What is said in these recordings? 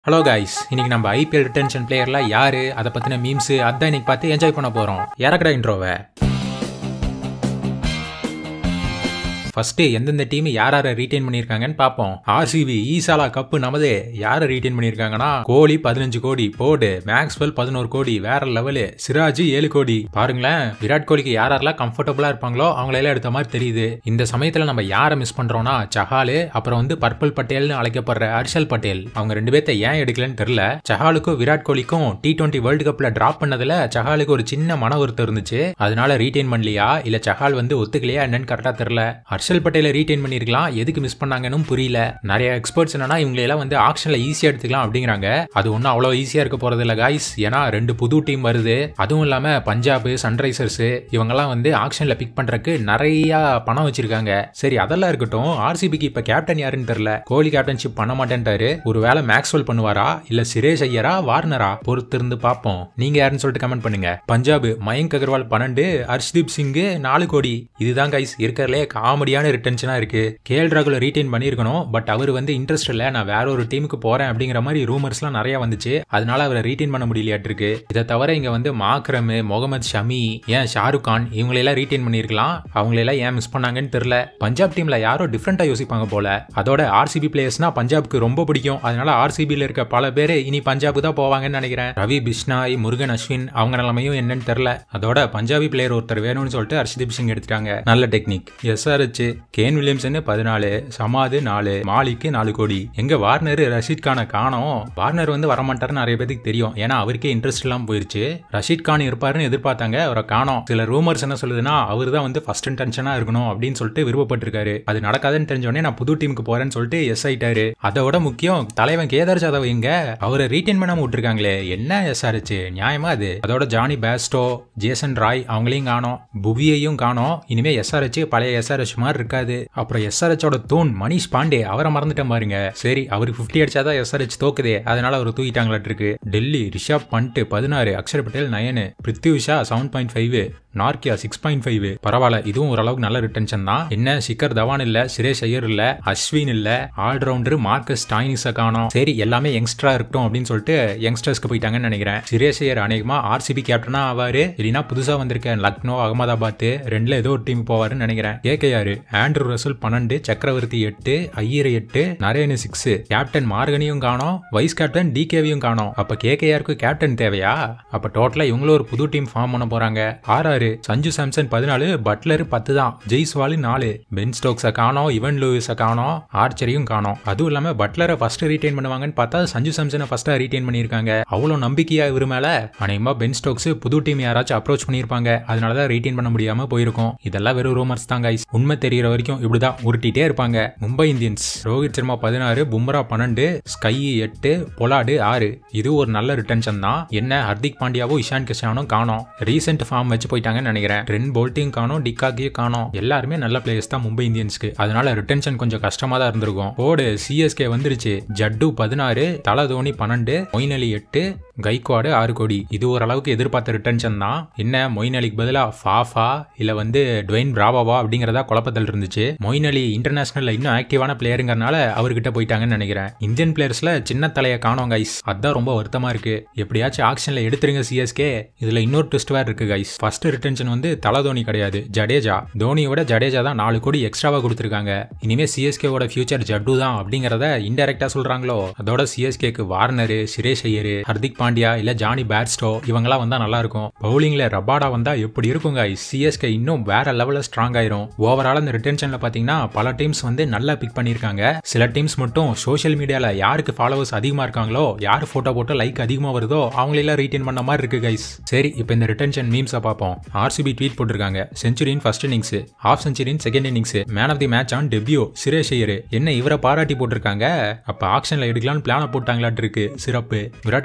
hello guys இன்னைக்கு நம்ம IPL retention பிளேயர்லாம் யாரு அதை பத்தின மீம்ஸ் அதான் இன்னைக்கு பார்த்து என்ஜாய் பண்ண போறோம் இறக்கடா இன்ட்ரோவை ஃபர்ஸ்ட் எந்தெந்த டீம் யார் யாரை ரீட்டைன் பண்ணியிருக்காங்கன்னு பார்ப்போம் ஆர்சிபி ஈசாலா கப்பு நமது யாரை ரீட்டைன் பண்ணியிருக்காங்கன்னா கோலி பதினஞ்சு கோடி போடு மேக்ஸ்வெல் பதினோரு கோடி வேற லெவலு சிராஜ் ஏழு கோடி பாருங்களேன் விராட் கோலிக்கு யார் யாரெல்லாம் கம்ஃபர்டபுளா இருப்பாங்களோ அவங்களெல்லாம் எடுத்த மாதிரி தெரியுது இந்த சமயத்துல நம்ம யாரை மிஸ் பண்றோம்னா சஹாலு அப்புறம் வந்து பர்பிள் பட்டேல்னு அழைக்கப்படுற ஹர்ஷல் பட்டேல் அவங்க ரெண்டு பேர்த்த ஏன் எடுக்கலன்னு தெரியல சஹாலுக்கும் விராட் கோலிக்கும் டி டுவெண்ட்டி வேர்ல்டு கப்ல டிராப் பண்ணதுல சஹாலுக்கு ஒரு சின்ன மன வருத்தம் இருந்துச்சு அதனால ரீட்டைன் பண்ணலையா இல்ல சஹால் வந்து ஒத்துக்கலையா என்னன்னு கரெக்டா தெரியல ஹர்ஷல் பட்டேலை ரீட்டைன் பண்ணிருக்கலாம் எதுக்கு மிஸ் பண்ணாங்கன்னு புரியல நிறைய எக்ஸ்பர்ட்ஸ் என்னன்னா இவங்களை எல்லாம் வந்து ஆக்ஷன்ல ஈஸியா எடுத்துக்கலாம் அப்படிங்கிறாங்க அது ஒன்றும் அவ்வளோ ஈஸியா இருக்க போறது இல்ல காய்ஸ் ஏன்னா ரெண்டு புது டீம் வருது அதுவும் இல்லாம பஞ்சாப் சன்ரைசர்ஸ் இவங்கெல்லாம் வந்து ஆக்ஷன்ல பிக் பண்றதுக்கு நிறைய பணம் வச்சிருக்காங்க சரி அதெல்லாம் இருக்கட்டும் ஆர்சிபிக்கு இப்ப கேப்டன் யாருன்னு தெரியல கோலி கேப்டன்ஷிப் பண்ண மாட்டேன்ட்டாரு ஒருவேளை மேக்ஸ்வெல் பண்ணுவாரா இல்ல சிரேஷ் ஐயரா வார்னரா பொறுத்து இருந்து பார்ப்போம் நீங்க யாருன்னு சொல்லிட்டு கமெண்ட் பண்ணுங்க பஞ்சாப் மயங்க் அகர்வால் பன்னெண்டு ஹர்ஷ்தீப் சிங் நாலு கோடி இதுதான் கைஸ் இருக்கிறதுலே காமெடியான ரிட்டன்ஷனா இருக்கு கேஎல் ராகுல ரீட்டைன் பண்ணியிருக்கணும் பட் அவர் வந்து இன்ட்ரெஸ்ட் இல்ல நான் வேற ஒரு டீமுக்கு போறேன் அப்படிங்கிற மாதிரி ரூமர்ஸ்லாம் நிறைய வந்துச்சு அதனால அவரை ரீட்டைன் பண்ண முடியலையாட்டு இருக்கு இதை தவிர இங்க வந்து மாக்ரம் முகமது ஷமி ஏன் ஷாருக் கான் இவங்களெல்லாம் ரீட்டைன் பண்ணியிருக்கலாம் அவங்களெல்லாம் ஏன் மிஸ் பண்ணாங்கன்னு தெரியல பஞ்சாப் டீம்ல யாரோ டிஃப்ரெண்டா யோசிப்பாங்க போல அதோட ஆர்சிபி பிளேயர்ஸ்னா பஞ்சாப்க்கு ரொம்ப பிடிக்கும் அதனால ஆர்சிபியில் இருக்க பல பேர் இனி பஞ்சாப் தான் போவாங்கன்னு நினைக்கிறேன் ரவி பிஷ்னாய் முருகன் அஸ்வின் அவங்க நிலைமையும் என்னன்னு தெரியல அதோட பஞ்சாபி பிளேயர் ஒருத்தர் வேணும்னு சொல்லிட்டு ஹர்ஷதீப் சிங் எடுத்துட்டாங்க நல்ல டெக்னிக் எஸ்ஆர்ஹெச் கேன் வில்லியம்சன் பதினாலு சமாது நாலு மாலிக்கு நாலு கோடி எங்க வார்னர் ரஷீத் கானை காணோம் வார்னர் வந்து வரமாட்டாருன்னு நிறைய பேருக்கு தெரியும் ஏன்னா அவருக்கே இன்ட்ரெஸ்ட் இல்லாம போயிருச்சு ரஷீத் கான் இருப்பாருன்னு எதிர்பார்த்தாங்க அவரை காணோம் சில ரூமர்ஸ் என்ன சொல்லுதுன்னா அவர் தான் வந்து ஃபர்ஸ்ட் இன்டென்ஷனா இருக்கணும் அப்படின்னு சொல்லிட்டு விருப்பப்பட்டிருக்காரு அது நடக்காதுன்னு தெரிஞ்சோடனே நான் புது டீமுக்கு போறேன்னு சொல்லிட்டு எஸ் ஆயிட்டாரு அதோட முக்கியம் தலைவன் கேதார் ஜாதவ் எங்க அவரை ரீட்டைன் பண்ணாம விட்டுருக்காங்களே என்ன எஸ்ஆர்ஹெச் நியாயமா அது அதோட ஜானி பேஸ்டோ ஜேசன் ராய் அவங்களையும் காணோம் புவியையும் காணோம் இனிமே எஸ்ஆர்ஹெச் பழைய எஸ்ஆர்ஹெச் மாதிரி இருக்காது அப்புறம் எஸ்ஆர்ஹெச்சோட தூண் மணிஷ் பாண்டே அவரை மறந்துட்டேன் பாருங்க சரி அவருக்கு பிப்டி அடிச்சாதான் எஸ்ஆர்ஹெச் தோக்குதே அதனால அவர் தூக்கிட்டாங்களாட்டு இருக்கு டெல்லி ரிஷப் பண்ட் பதினாறு Axar Patel nine Prithvi Shaw seven point five Nortje six point five பரவாயில்ல இதுவும் ஓரளவுக்கு நல்ல ரிட்டன்ஷன் தான் என்ன சிக்கர் தவான் இல்ல சுரேஷ் ஐயர் இல்ல அஸ்வின் இல்ல ஆல்ரவுண்டர் மார்க்கஸ் டாய்னிஸ காணோம் சரி எல்லாமே யங்ஸ்டரா இருக்கட்டும் அப்படின்னு சொல்லிட்டு யங்ஸ்டர்ஸ்க்கு போயிட்டாங்கன்னு நினைக்கிறேன் சுரேஷ் ஐயர் அநேகமா ஆர்சிபி கேப்டனா ஆவாரு இல்லைன்னா புதுசா வந்திருக்க லக்னோ அகமதாபாத் ரெண்டுல ஏதோ ஒரு டீம் போவாருன்னு நினைக்கிறேன் கேகேஆர் ஆண்ட்ரூ ரசூல் பன்னெண்டு சக்கரவர்த்தி எட்டு ஐயர் எட்டு நரேனு சிக்ஸ் கேப்டன் மார்கனியும் காணோம் வைஸ் கேப்டன் டிகேவியும் காணோம் அப்ப கேகேஆருக்கு கேப்டன் தேவையா அப்ப டோட்டலா இவங்களும் ஒரு புது டீம் ஃபார்ம் பண்ண போறாங்க ஆறாறு சஞ்சு சாம்சன் பதினாலு பட்லர் பத்து தான் ஜெய்ஸ்வாலு நாலு பென் ஸ்டோக்ஸை காணோம் இவன் லூயிஸை காணோம் ஆர்ச்சரையும் காணோம் அதுவும் இல்லாம பட்லரை ஃபர்ஸ்ட் ரீட்டைன் பண்ணுவாங்கன்னு பார்த்தா சஞ்சு சாம்சனை ஃபர்ஸ்டா ரீட்டைன் பண்ணியிருக்காங்க அவ்வளோ நம்பிக்கையா இவர் மேல அநேகமா பென் ஸ்டோக்ஸ் புது டீம் யாராச்சும் அப்ரோச் பண்ணியிருப்பாங்க அதனால தான் ரீட்டைன் பண்ண முடியாம போயிருக்கும் இதெல்லாம் வெறும் ரூமர்ஸ் தான் கைஸ் உண்மை தெரியற வரைக்கும் இப்படிதான் உருட்டிட்டே இருப்பாங்க மும்பை இந்தியன்ஸ் ரோஹித் சர்மா பதினாறு பும்ரா பன்னெண்டு ஸ்கை எட்டு பொலாடு ஆறு இது ஒரு நல்ல ரிட்டன்ஷன் தான் என்ன ஹர்திக் பாண்டியாவும் இஷான் கிஷானும் காணோம் ரீசெண்ட் ஃபார்ம் வச்சு போயிட்டாங்கன்னு நினைக்கிறேன் ட்ரென் போல்ட்டையும் காணோம் டிக்காக்கையும் காணோம் எல்லாருமே நல்ல பிளேயர்ஸ் தான் மும்பை இந்தியன்ஸ்க்கு அதனால ரிட்டன்ஷன் கொஞ்சம் கஷ்டமா தான் இருந்திருக்கும் போடு சிஎஸ்கே வந்துருச்சு ஜட்டு பதினாறு தல தோனி பன்னெண்டு மொயின் அலி எட்டு கைக்வாடு ஆறு கோடி இது ஓரளவுக்கு எதிர்பார்த்த ரிட்டன்ஷன் தான் என்ன மொயின் அலிக்கு பதிலாக ஃபாஃபா இல்லை வந்து டுவைன் பிராவாவா அப்படிங்கிறதா குழப்பத்தில் இருந்துச்சு மொயின் அலி இன்டர்நேஷனலில் இன்னும் ஆக்டிவான பிளேயருங்கிறனால அவர்கிட்ட போயிட்டாங்கன்னு நினைக்கிறேன் இந்தியன் பிளேயர்ஸில் சின்ன தலையை காணோம் கைஸ் அதான் ரொம்ப வருத்தமாக இருக்கு எப்படியாச்சும் ஆக்ஷனில் எடுத்துருங்க சிஎஸ்கே இதில் இன்னொரு ட்விஸ்ட் வேறு இருக்கு கைஸ் ஃபர்ஸ்ட் ரிட்டன்ஷன் வந்து தல தோனி கிடையாது ஜடேஜா தோனியோட ஜடேஜா தான் நாலு கோடி எக்ஸ்ட்ராவாக கொடுத்துருக்காங்க இனிமே சிஎஸ்கேவோட ஃபியூச்சர் ஜட்டு தான் அப்படிங்கிறத இன்டெரக்டா சொல்றாங்களோ அதோட சிஎஸ்கேக்கு வார்னரு சுரேஷ் ஐயர் ஹர்திக் பாண்டியா இல்ல ஜானி பேட்ஸ்டோ இவங்கெல்லாம் வந்தா நல்லா இருக்கும் பவுலிங்ல ரபாடா வந்தா எப்படி இருக்குங்க சிஎஸ்கே இன்னும் வேற லெவல்ல ஸ்ட்ராங் ஆயிரும் ஓவரால் அந்த ரிட்டன்ஷன்ல பாத்தீங்கன்னா பல டீம்ஸ் வந்து நல்லா பிக் பண்ணிருக்காங்க சில டீம்ஸ் மட்டும் சோஷியல் மீடியால யாருக்கு ஃபாலோவர்ஸ் அதிகமா இருக்காங்களோ யார் போட்டோ போட்டு லைக் அதிகமா வருதோ அவங்களெல்லாம் ரீட்டைன் பண்ண மாதிரி இருக்கு கைஸ் சரி இப்போ இந்த ரிட்டன்ஷன் மீம்ஸை பார்ப்போம் ஆர்சிபி ட்வீட் போட்டிருக்காங்க செஞ்சுரியின் ஃபர்ஸ்ட் இன்னிங்ஸ் ஹாஃப் செஞ்சுரியின் second innings man of the match on debut Shreyas Iyer என்ன இவரை பாராட்டி போட்டிருக்காங்க அப்ப ஆக்ஷன்ல எடுக்கலாம்னு பிளான போட்டாங்களாட்டு இருக்கு சிறப்பு Virat Kohli himself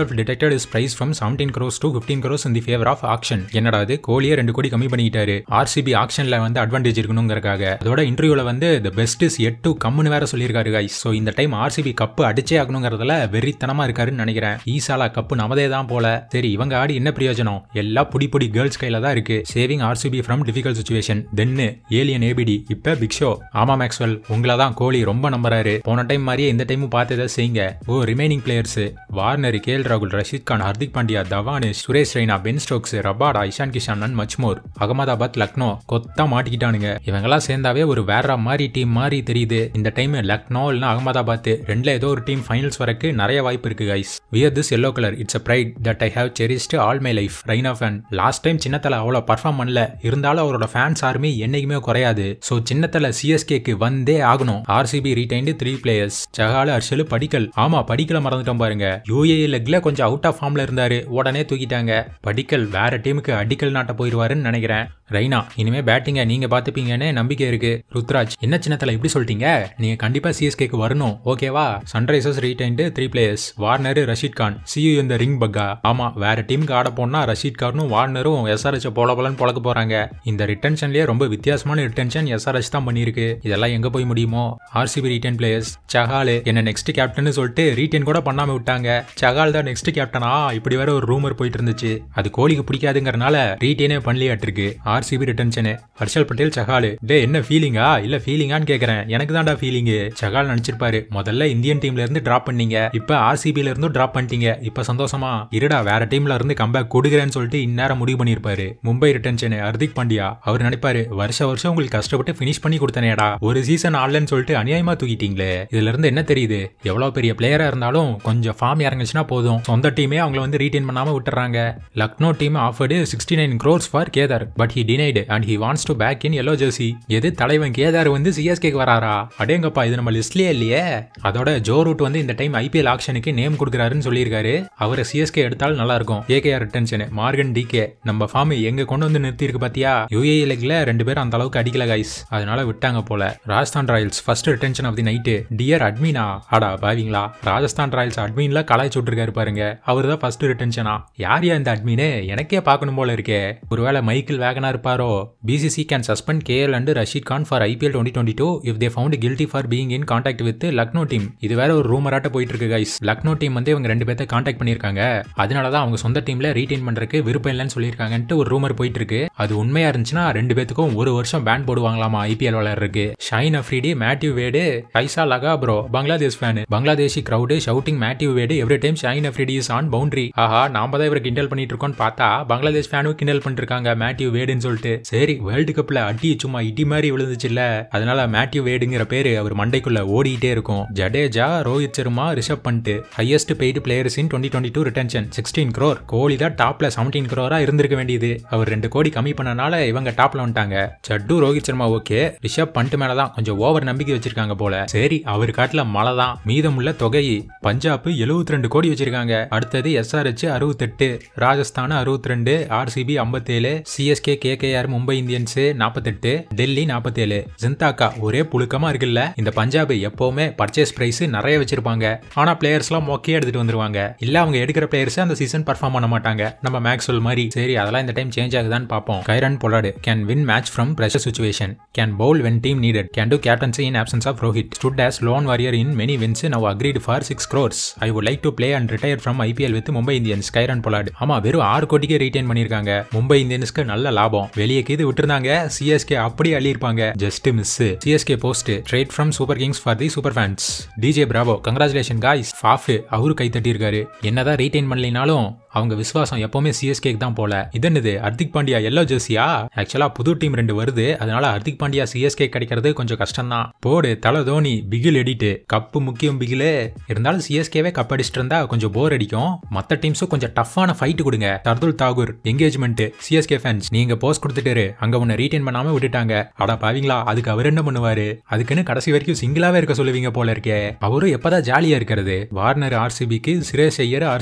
itself detected his price from 17 crores to 15 crores in the favor of auction என்னடா இது கோலியே ரெண்டு கோடி கம்மி பண்ணிக்கிட்டாரு ஆர்சிபி ஆக்ஷன்ல வந்து அட்வான்டேஜ் இருக்கணுங்கிறக்காக அதோட இன்டர்வியூல வந்து the best is yet to கம்னு வேற சொல்லியிருக்காரு guys ஸோ இந்த டைம் ஆர்சிபி கப்பு அடிச்சே ஆகணுங்கிறதுல வெறித்தனமா இருக்காருன்னு நினைக்கிறேன் ஈசாலா கப்பு நமதே தான் போல சரி இவங்க ஆடி என்ன பிரயோஜனம் எல்லா புடி புடி கேர்ள்ஸ் கையில தான் இருக்கு saving RCB from difficult situation தென்னு ஏலியன் ஏபிடி இப்ப பிக் ஷோ ஆமா மேக்ஸ்வெல் உங்களை தான் கோலி ரொம்ப நம்புறாரு போன டைம் மாதிரியே இந்த டைமும் பார்த்து ஏதாவது செய்யுங்க oh remaining players Warner KL ராகுல் ரஷீத் கான் ஹர்திக் பாண்டியா தவானிஷ் Suresh Raina Ben Stokes Rabada Ishan Kishan and much more Ahmedabad Lucknow கொத்தா மாட்டிக்கிட்டானுங்க இவங்கெல்லாம் சேர்ந்தாவே ஒரு வேற மாதிரி டீம் மாதிரி தெரியுது இந்த டைம் லக்னோ இல்லைனா அகமதாபாத் ரெண்டுல ஏதோ ஒரு டீம் ஃபைனல்ஸ் வரக்கு நிறைய வாய்ப்பு இருக்கு guys wear this yellow colour it's a pride that I have cherished all my life Raina fan last time சின்னத்தல அவ்வளோ பர்ஃபார்ம் பண்ணல இருந்தாலும் அவரோட ஃபேன்ஸ் ஆர்மி என்னைக்குமே குறையாது ஸோ சின்னத்தல சிஎஸ்கேக்கு வந்தே ஆகணும் ஆர்சிபி ரீடைன்டு த்ரீ பிளேயர்ஸ் சகால அர்ஷலு படிக்கல் ஆமா படிக்கல மறந்துட்டோம் பாருங்க யூஏ லெக்ல கொஞ்சம் அவுட் ஆஃப் ஃபார்ம்ல இருந்தாரு உடனே தூக்கிட்டாங்க படிக்கல் வேற டீமுக்கு அடிக்கல் நாட்ட போயிருவாருன்னு நினைக்கிறேன் ரைனா இனிமே பேட்டிங்க நீங்க பாத்துப்பீங்கன்னு நம்பிக்கை இருக்கு ருத்ராஜ் என்ன சின்னத்துல இப்படி சொல்லிட்டீங்க நீங்க கண்டிப்பா சிஎஸ்கேக்கு வரணும் ஓகேவா Sunrisers retained three players Warner Rashid Khan சியூ இந்த ரிங் பக்கா ஆமா வேற டீமுக்கு ஆட போனா ரஷீத் கானும் வார்னரும் எஸ்ஆர்எச் போல போலன்னு பொழக்க போறாங்க இந்த ரிட்டன்ஷன்லயே ரொம்ப வித்தியாசமான ரிட்டன்ஷன் எஸ்ஆர்எச் தான் பண்ணியிருக்கு இதெல்லாம் எங்க போய் முடியுமோ ஆர்சிபி ரீட்டன் பிளேயர்ஸ் சஹால் என்ன நெக்ஸ்ட் கேப்டன் சொல்லிட்டு ரீட்டன் கூட பண்ணாம விட்டாங்க சஹால் தான் நெக்ஸ்ட் கேப்டனா இப்படி வேற ஒரு ரூமர் போயிட்டு இருந்துச்சு அது கோலிக்கு பிடிக்காதுங்கறனால ரீட்டேனே பண்ணலையாட்டிருக்கு ஆர்சிபி ரிட்டன்ஷனு ஹர்ஷல் பட்டேல் சஹால் டே என்ன ஃபீலிங்கா இல்ல ஃபீலிங்கான்னு கேக்குறேன் எனக்கு தான்டா ஃபீலிங் சஹால் நினைச்சிருப்பாரு முதல்ல இந்தியன் டீம்ல இருந்து டிராப் பண்ணீங்க இப்ப ஆர்சிபில இருந்து டிராப் பண்ணிட்டீங்க இப்ப சந்தோஷமா இருடா வேற டீம்ல இருந்து கம்பேக் கொடுக்குறேன்னு சொல்லிட்டு இந்நேரம் முடிவு பண்ணிருப்பாரு மும்பை ரிட்டன்ஷன் ஹர்திக் பாண்டியா அவர் நினைப்பாரு வருஷ வருஷம் உங்களுக்கு கஷ்டப்பட்டு ஃபினிஷ் பண்ணி கொடுத்தனேடா ஒரு சீசன் ஆடலன்னு சொல்லிட்டு அநியாயமா தூக்கிட்டீங்களே இதுல இருந்து என்ன தெரியுது எவ்வளவு பெரிய பிளேயரா இருந்தாலும் கொஞ்சம் ஃபார்ம் இறங்குச்சுன்னா போதும் சொந்த டீமே அவங்கள வந்து ரீடைன் பண்ணாம விட்டுறாங்க Lucknow team offered sixty nine crores for Kedar but he denied and he wants to back in yellow jersey எது தலைவன் கேதார் வந்து சிஎஸ்கேக்கு வராரா அடேங்கப்பா இது நம்ம லிஸ்ட்லயே இல்லையே அதோட ஜோ ரூட் வந்து இந்த டைம் ஐபிஎல் ஆக்ஷனுக்கு நேம் கொடுக்குறாருன்னு சொல்லியிருக்காரு அவரை சிஎஸ்கே எடுத்தால் நல்லா இருக்கும் ஏகேஆர் ரிட்டன்ஷன் மார்கன் டிகே நம்ம ஃபார்ம் எங்க கொண்டு வந்து நிறுத்தி இருக்கு பாத்தியா யூஏ லெக்ல ரெண்டு பேரும் அந்த அளவுக்கு அடிக்கல கைஸ் அதனால விட்டாங்க போல Rajasthan Royals first retention of the night dear அட்மினா ஆடா பாவீங்களா ராஜஸ்தான் ராயல்ஸ் அட்மின்ல கலாய்ச்சி விட்டுருக்காரு பாருங்க அவர் தான் ஃபர்ஸ்ட் ரிட்டன்ஷனா யார் யா இந்த அட்மினு எனக்கே பார்க்கணும் போல இருக்கே ஒருவேளை மைக்கேல் வேகனா இருப்பாரோ BCCI can suspend KL and Rashid Khan for IPL twenty twenty two if they found guilty for being in contact with Lucknow team இது வேற ஒரு ரூமராட்ட போயிட்டு இருக்கு கைஸ் லக்னோ டீம் வந்து இவங்க ரெண்டு பேர்த்த கான்டாக்ட் பண்ணியிருக்காங்க அதனால தான் அவங்க சொந்த டீம்ல ரீடைன் பண்றதுக்கு விருப்பம் இல்லைன்னு சொல்லியிருக்காங்கன்ட்டு ஒரு ரூமர் போயிட்டு இருக்கு அது உண்மையா இருந்துச்சுன்னா ரெண்டு பேத்துக்கும் ஒரு வருஷம் பேன் போடுவாங்களாமா ஐபிஎல் விளையாடுறதுக்கு ஷைன் அஃப்ரிடி மேத்யூ வேடு கைசா லகா bro Bangladesh fan Bangladeshi crowd shouting Matthew Wade every time Shaheen Afridi is on boundary ஆஹா நாம தான் இவரை கிண்டல் பண்ணிட்டு இருக்கோம்னு பார்த்தா பங்களாதேஷ் ஃபேனும் கிண்டல் பண்ணிட்டு இருக்காங்க மேத்யூ வேடுன்னு சொல்லிட்டு சரி வேர்ல்டு கப்ல அடி சும்மா இடி மாதிரி விழுந்துச்சுல்ல அதனால மேத்யூ வேடுங்கிற பேரு அவர் மண்டைக்குள்ள ஓடிட்டே இருக்கும் Jadeja Rohit Sharma Rishabh Pant highest paid players in twenty twenty two retention sixteen crore Kohli தான் டாப்ல செவன்டீன் க்ரோரா இருந்திருக்க வேண்டியது அவர் ரெண்டு கோடி கம்மி பண்ணனால இவங்க டாப்ல வந்துட்டாங்க சட்டு ரோஹித் சர்மா ஓகே ரிஷப் பண்ட் மேல தான் கொஞ்சம் ஓவர் நம்பிக்கை வச்சிருக்காங்க போல சரி அவர் காட்டுல மழை தான் மீதமுள்ள தொகை பஞ்சாப் 72 ரெண்டு கோடி வச்சிருக்காங்க அடுத்தது எஸ்ஆர்ஹெச் அறுபத்தெட்டு ராஜஸ்தான் அறுபத்தி ரெண்டு ஆர்சிபி ஐம்பத்தேழு சிஎஸ்கே கேகேஆர் மும்பை இந்தியன்ஸ் நாற்பத்தெட்டு டெல்லி நாற்பத்தேழு ஜிந்தாக்கா ஒரே புழுக்கமா இருக்குல்ல இந்த பஞ்சாப் எப்பவுமே பர்ச்சேஸ் பிரைஸ் நிறைய வச்சிருப்பாங்க ஆனா பிளேயர்ஸ்லாம் மொக்கையா எடுத்துட்டு வந்துருவாங்க இல்ல அவங்க எடுக்கிற பிளேயர்ஸ் அந்த சீசன் பர்ஃபார்ம் பண்ண மாட்டாங்க நம்ம மேக்ஸ்வெல் மாதிரி சரி அதெல்லாம் இந்த டைம் சேஞ்ச் ஆகுதான்னு பார்ப்போம் Kieron Pollard can win match from pressure situation can bowl when team needed can do captaincy in absence of Rohit stood as lone warrior in many wins now agreed for six crores I would like to play and retire from IPL with Mumbai Indians Kieron Pollard ஆமா வெறும் ஆறு கோடிக்கே retain பண்ணிருக்காங்க மும்பை இந்தியன்ஸ்க்கு நல்ல லாபம் வெளியே கீது விட்டுருந்தாங்க CSK அப்படி அள்ளியிருப்பாங்க just miss CSK post trade from Super Kings for the super fans DJ Bravo congratulation guys Faf அவரு கை தட்டியிருக்காரு என்னதான் ரீடைன் பண்ணலினாலும் அவங்க விசுவாசம் எப்பவுமே சிஎஸ்கேக்கு தான் போல இது என்னது ஹர்திக் பாண்டியா எல்லோ ஜெர்சியா ஆக்சுவலா புது டீம் ரெண்டு வருது அதனால ஹர்திக் பாண்டியா சிஎஸ்கே கிடைக்கிறது கொஞ்சம் கஷ்டம் தான் போடு தலை தோனி பிகில் எடிட்டு கப்பு முக்கியம் பிகிலு இருந்தாலும் சிஎஸ்கேவே கப் அடிச்சிட்டு இருந்தா கொஞ்சம் போர் அடிக்கும் மத்த டீம்ஸும் கொஞ்சம் டஃப்பான ஃபைட் கொடுங்க Shardul Thakur engagement CSK fans நீங்க போஸ்ட் கொடுத்துட்டாரு அங்க உன்னை ரீடைன் பண்ணாம விட்டுட்டாங்க அடா பாவீங்களா அதுக்கு அவர் என்ன பண்ணுவாரு அதுக்குன்னு கடைசி வரைக்கும் சிங்கிளாவே இருக்க சொல்லுவீங்க போல இருக்கே அவரும் எப்பதான் ஜாலியா இருக்கிறது வார்னர் ஆர்சிபிக்கு சிரேஷ் ஐயர் ஆர்சிபி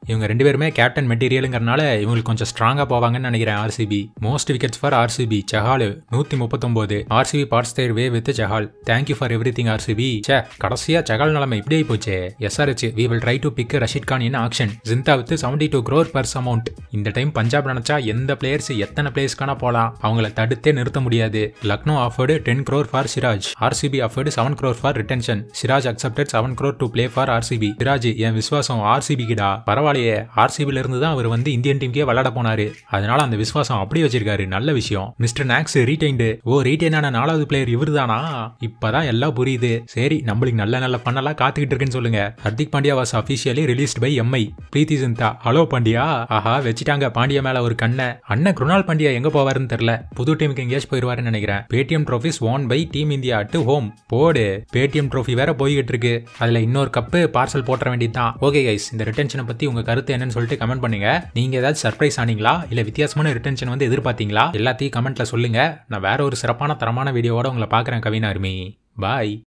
இவங்க ரெண்டு பேருமே கேப்டன் மெட்டீரியலுங்கிறனால இவங்களுக்கு கொஞ்சம் ஸ்ட்ராங்கா போவாங்கன்னு நினைக்கிறேன் RCB most wickets for RCB Chahal நூத்தி முப்பத்தொன்பது RCB parts their way with Chahal thank you for everything RCB சே கடைசியா சஹால் நிலைமை இப்படி ஆகி போச்சே SRH we will try to pick Rashid Khan in auction ஜிந்தா with seventy two crore purse amount இந்த டைம் பஞ்சாப் நினைச்சா எந்த பிளேயர்ஸ் எத்தனை பிளேயர்ஸ்க்கான போலாம் அவங்கள தடுத்தே நிறுத்த முடியாது Lucknow offered ten crore for Siraj RCB offered seven crore for retention Siraj accepted seven crore to play for RCB Siraj என் விசுவாசம் ஆர்சிபி கிடா பரவாயில்லையே ஆர்சிபில இருந்து தான் அவர் வந்து இந்தியன் டீமுக்கே விளையாட போனாரு அதனால அந்த விசுவாசம் அப்படியே வச்சிருக்காரு நல்ல விஷயம் mister Nags retained oh retain ஆன நாலாவது பிளேயர் இவர் தானா இப்பதான் எல்லாம் புரியுது சரி நம்மளுக்கு நல்ல நல்ல பண்ணலாம் காத்துக்கிட்டு இருக்குன்னு சொல்லுங்க Hardik Pandya was officially released by MI Preity Zinta hello Pandya ஆஹா வச்சுட்டாங்க பாண்டியா மேல ஒரு கண்ணை அண்ணன் குருணால் பாண்டியா எங்க போவாருன்னு தெரியல புது டீமுக்கு எங்கேயாச்சும் போயிருவாருன்னு நினைக்கிறேன் Paytm trophies won by team India to home போடு பேடிஎம் ட்ரோஃபி வேற போய்கிட்டு இருக்கு அதுல இன்னொரு கப்பு பார்சல் போட்டுற வேண்டியதுதான் ஓகே கைஸ் இந்த ரிட்டன்ஷனை பத்தி உங்க கருத்து என்னன்னு சொல்லிட்டு கமெண்ட் பண்ணுங்க நீங்க ஏதாச்சும் சர்ப்ரைஸ் ஆனீங்களா இல்ல வித்தியாசமான ரிட்டன்ஷன் வந்து எதிர்பார்த்தீங்களா எல்லாத்தையும் கமெண்ட்ல சொல்லுங்க நான் வேற ஒரு சிறப்பான தரமான வீடியோவோட உங்களை பாக்குறேன் கவினா அருமி பாய்